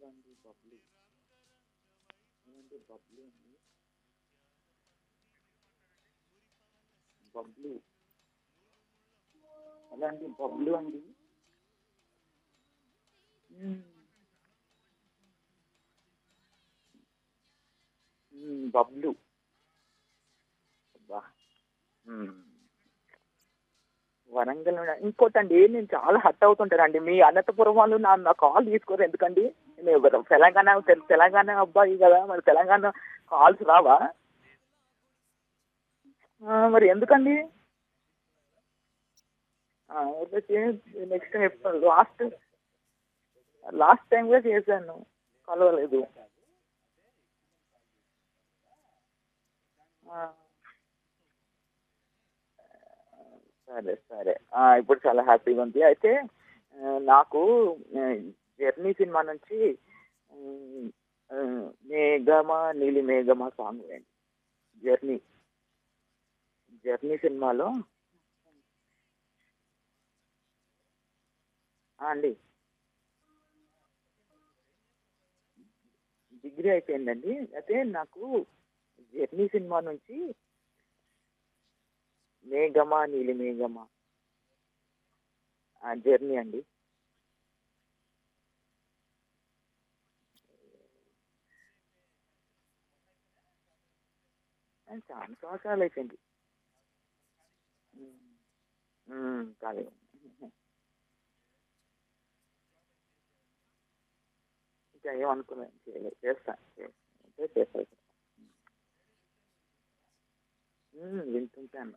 అండి బబ్లీ ఏమండి బబ్లీ అండి బబ్లూ అలా అండి బబ్లూ అండి మ్మ్. మ్మ్, బబ్లు అబ్బా మ్మ్. వరంగల్ నుండి ఇంకోటండి నేను చాలా హట్ అవుతుంటానండి మీ అనంతపురం వాళ్ళు నా నా కాల్ తీసుకోరు ఎందుకండి నేను ఎవరు తెలంగాణ తె- తెలంగాణ అబ్బాయి కదా మరి తెలంగాణ కాల్స్ రావా ఆ, మరి ఎందుకండి నెక్స్ట్ టైం చెప్తాను లాస్ట్ లాస్ట్ టైం కూడా చేశాను కలవలేదు ఆ. సరే సరే ఆ, ఇప్పుడు చాలా హ్యాపీగా ఉంది అయితే ఆ, నాకు ఆ, జర్నీ సినిమా నుంచి ఉమ్, ఆ, మేఘమా నీలి మేఘమా సాంగ్ వేయండి జర్నీ జర్నీ సినిమాలో ఆ, అండి డిగ్రీ అయిపోయిందండి అయితే నాకు జర్నీ సినిమా నుంచి మేఘమా నీలి మేఘమా ఆ, జర్నీ అండి ఆ, చాలా సంవత్సరాలు అయిపోయింది ఉమ్, ఉమ్, కాలేదు ఇంకా ఏమనుకోలేదు చేయలేదు చేస్తాను చేస్తే చేస్తాను ఉమ్, వింటుంటాను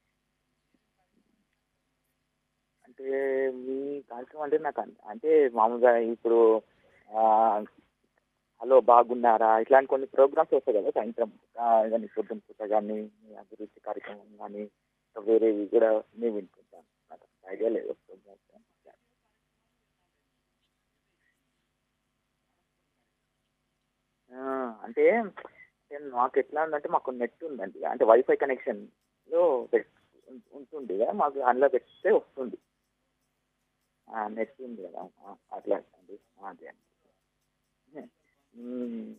అంటే మీ కార్యక్రమం అంటే నాకు అన్- అంటే మామూలుగా ఇప్పుడు ఆ, హలో బాగున్నారా ఇట్లాంటి కొన్ని ప్రోగ్రామ్స్ వస్తాయి కదా సాయంత్రం ఆ, కానీ పొద్దున పూట కానీ అభిరుచి కార్యక్రమం కానీ ఇంకా వేరేవి కూడా నేను వింటుంటాను నాకు ఐడియా లేదు ప్రోగ్రామ్స్ అంటే అంటే మాకు ఎట్లా ఉందంటే మాకు నెట్ ఉందండి అంటే వైఫై కనెక్షన్లో పెట్ ఉంటుంది కదా మాకు అందులో పెడితే వస్తుంది నెట్ ఉంది కదా ఆ, అట్లా అండి అదే అండి మ్మ్.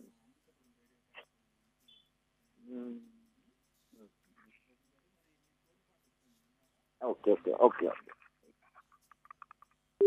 మ్మ్. Okay okay okay okay